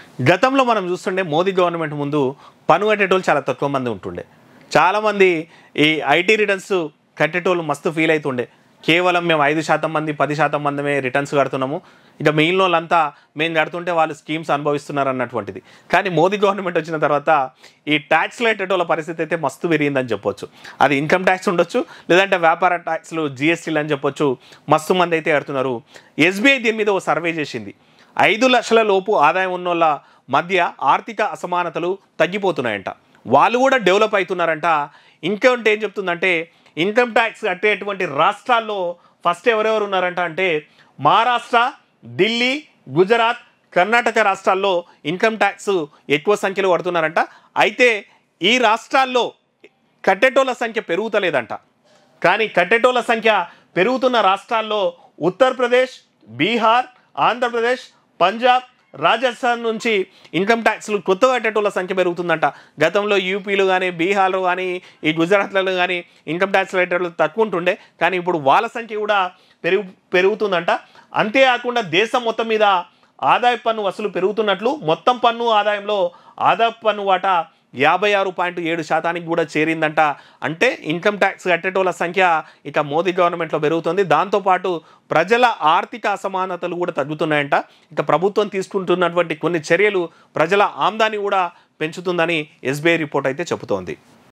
గతంలో మనం చూస్తుండే మోదీ గవర్నమెంట్ ముందు పన్ను కట్టేటోళ్ళు చాలా తక్కువ మంది ఉంటుండే చాలామంది ఈ ఐటీ రిటర్న్స్ కట్టేటోళ్ళు మస్తు ఫీల్ అవుతుండే కేవలం మేము ఐదు శాతం మంది పది శాతం మందమే రిటర్న్స్ కడుతున్నాము ఇక మిగిలిన వాళ్ళంతా మేము కడుతుంటే వాళ్ళు స్కీమ్స్ అనుభవిస్తున్నారు అన్నటువంటిది కానీ మోదీ గవర్నమెంట్ వచ్చిన తర్వాత ఈ ట్యాక్స్లో కట్టేటోళ్ళ పరిస్థితి అయితే మస్తు పెరిగిందని చెప్పొచ్చు అది ఇన్కమ్ ట్యాక్స్ ఉండొచ్చు లేదంటే వ్యాపార ట్యాక్స్లు జిఎస్టీలు అని చెప్పొచ్చు మస్తు మంది అయితే కడుతున్నారు ఎస్బీఐ దీని మీద ఓ సర్వే చేసింది ఐదు లక్షల లోపు ఆదాయం ఉన్నోళ్ళ మధ్య ఆర్థిక అసమానతలు తగ్గిపోతున్నాయంట వాళ్ళు కూడా డెవలప్ అవుతున్నారంట ఇంకేంటి ఏం చెప్తుందంటే ఇన్కమ్ ట్యాక్స్ కట్టేటువంటి రాష్ట్రాల్లో ఫస్ట్ ఎవరెవరు ఉన్నారంట అంటే మహారాష్ట్ర ఢిల్లీ గుజరాత్ కర్ణాటక రాష్ట్రాల్లో ఇన్కమ్ ట్యాక్స్ ఎక్కువ సంఖ్యలో కడుతున్నారంట అయితే ఈ రాష్ట్రాల్లో కట్టేటోళ్ళ సంఖ్య పెరుగుతలేదంట కానీ కట్టేటోళ్ళ సంఖ్య పెరుగుతున్న రాష్ట్రాల్లో ఉత్తరప్రదేశ్ బీహార్ ఆంధ్రప్రదేశ్ పంజాబ్ రాజస్థాన్ నుంచి ఇన్కమ్ ట్యాక్స్లు కొత్త కట్టేటోళ్ళ సంఖ్య పెరుగుతుందంట గతంలో యూపీలు కానీ బీహార్లో కానీ ఈ గుజరాత్లలో కానీ ఇన్కమ్ ట్యాక్స్ కట్టేటోళ్ళు తక్కువ ఉంటుండే కానీ ఇప్పుడు వాళ్ళ సంఖ్య కూడా పెరుగు పెరుగుతుందంట అంతేకాకుండా దేశం మొత్తం మీద ఆదాయ పన్ను వసూలు పెరుగుతున్నట్లు మొత్తం పన్ను ఆదాయంలో ఆదాయ పన్ను వాటా యాభై ఆరు పాయింట్ ఏడు శాతానికి కూడా చేరిందంట అంటే ఇన్కమ్ ట్యాక్స్ కట్టేటోళ్ళ సంఖ్య ఇక మోదీ గవర్నమెంట్లో పెరుగుతుంది దాంతోపాటు ప్రజల ఆర్థిక అసమానతలు కూడా తగ్గుతున్నాయంట ఇక ప్రభుత్వం తీసుకుంటున్నటువంటి కొన్ని చర్యలు ప్రజల ఆమ్దాన్ని కూడా పెంచుతుందని ఎస్బీఐ రిపోర్ట్ అయితే చెబుతోంది